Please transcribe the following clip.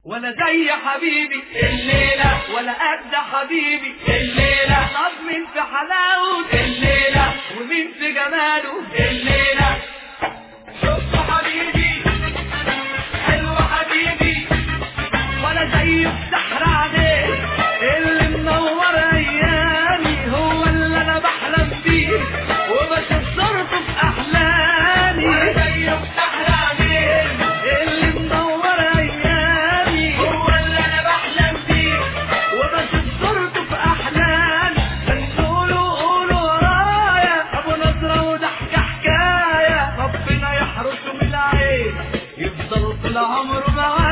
ولا زي حبيبي الليلة ولا قد حبيبي الليلة طب مين في حلاوة الليلة ومين في جماله الليلة شوف حبيبي حلو حبيبي ولا زي السحر عليه اللي منور ايامي هو اللي انا بحلم بيه وبشوف صورته في احلامي ولا زي السحر عليه اللي منور ايامي هو اللي انا بحلم بيه وبشوف صورته في احلامي قولوا قولوا ورايا ابو نصره وضحكه حكايه ربنا يحرسه من العين يفضل طول عمره معايا